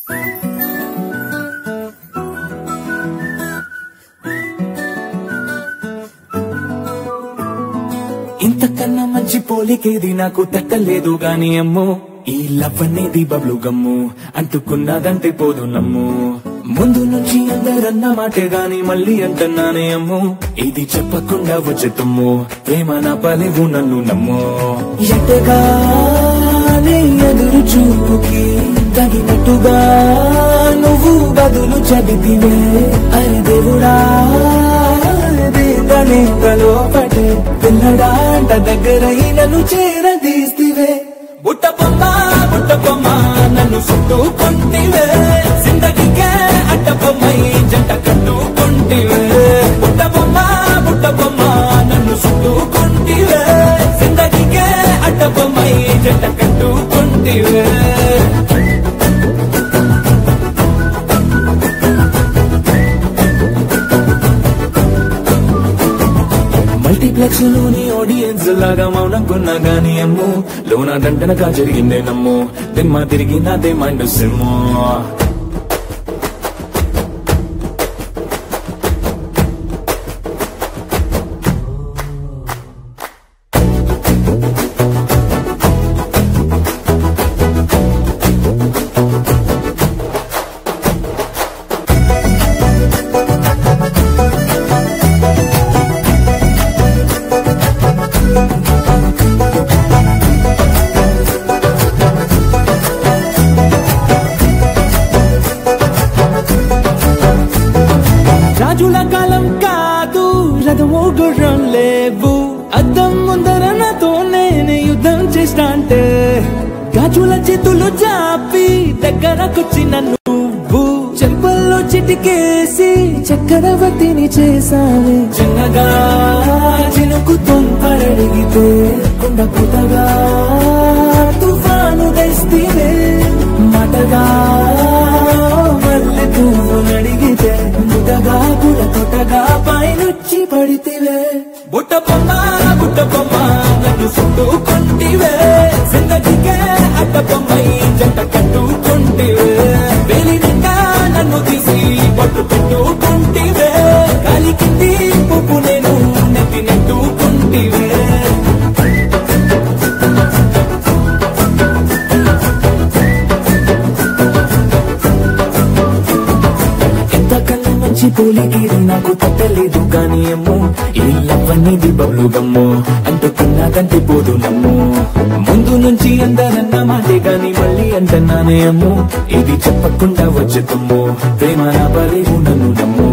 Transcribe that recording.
ఇంతకన్నా మంచి పోలికేది నాకు తట్టలేదు గాని అమ్మో ఈ లవ్ అనేది బబ్లు గమ్ము అంటుకున్నదంటే పోదు నమ్ము ముందు నుంచి అందరన్న మాటే గాని మళ్ళీ అంటున్నానే అమ్ము ఇది చెప్పకుండా వచ్చే తుమ్ము ప్రేమ నా పలేవు నన్ను నమ్ము ఎటగానే ఎదురు చూపుకి తగినట్టుగా నువ్వు బదులు చదివివే అరే దేవుడా దీపనేకలో పటే పిల్లడాంట దగ్గర నన్ను చేరదీస్తివే బుట్ట బొమ్మ బుట్ట బొమ్మ నన్ను చుట్టుకుంటివే జిందగీకే అట్ట బొమ్మై జంట కట్టుకుంటివే బుట్ట బొమ్మ బుట్ట బొమ్మ నన్ను చుట్టుకుంటివే జిందగీకే అట్ట బొమ్మై జంట కట్టుకుంటివే మల్టీప్లెక్స్ లోని ఆడియన్స్ లాగా మౌనం కొన్నా గానీ అమ్ము లోన దండనగా జరిగిందే నమ్ము దిమ్మ తిరిగి నాదే మైండ్ సిమ్ము రాజుల కాలం కాదు రథము గుర్రం లేవు అద్దం ముందర నాతో నేను యుద్ధం చేస్తా అంటే గాజుల చేతులు చాపి దగ్గరకొచ్చి నువ్వు చెంపల్లో చిటికేసి చక్రవర్తిని చేసావే చిన్నగా చినుకు తుంపరడిగితే కుండ పుటగా తుఫాను తెస్తే మటగా మల్లె పువ్వు నడిగితే ముటగా గుడ తొటగా పైనొచ్చి పడితివే బుట్ట బొమ్మ బుట్ట బొమ్మ నన్ను చుట్టుకుంటివే జిందగీకే అడ్డ బొమ్మై జంట కట్టుకుంటివే వేలి నిండా నన్ను తీసి పట్టు పెట్టుకుంటివే గాలి కింది పువ్వు నేను నెత్తి నెట్టుకుంటివే ఎంతకన్నా మంచి పోలికేది నాకు తట్టలేదు కానీ అమ్మో ఈ లవ్ అనేది బబ్లు గమ్ము అంటుకున్నాకంటే పోదు నమ్ము ముందు నుంచి అందరన్న మాటే గాని మళ్ళీ అంటున్నానే అమ్ము ఇది చెప్పకుండా వచ్చే తుమ్ము ప్రేమ నా పలేవు నన్ను నమ్ము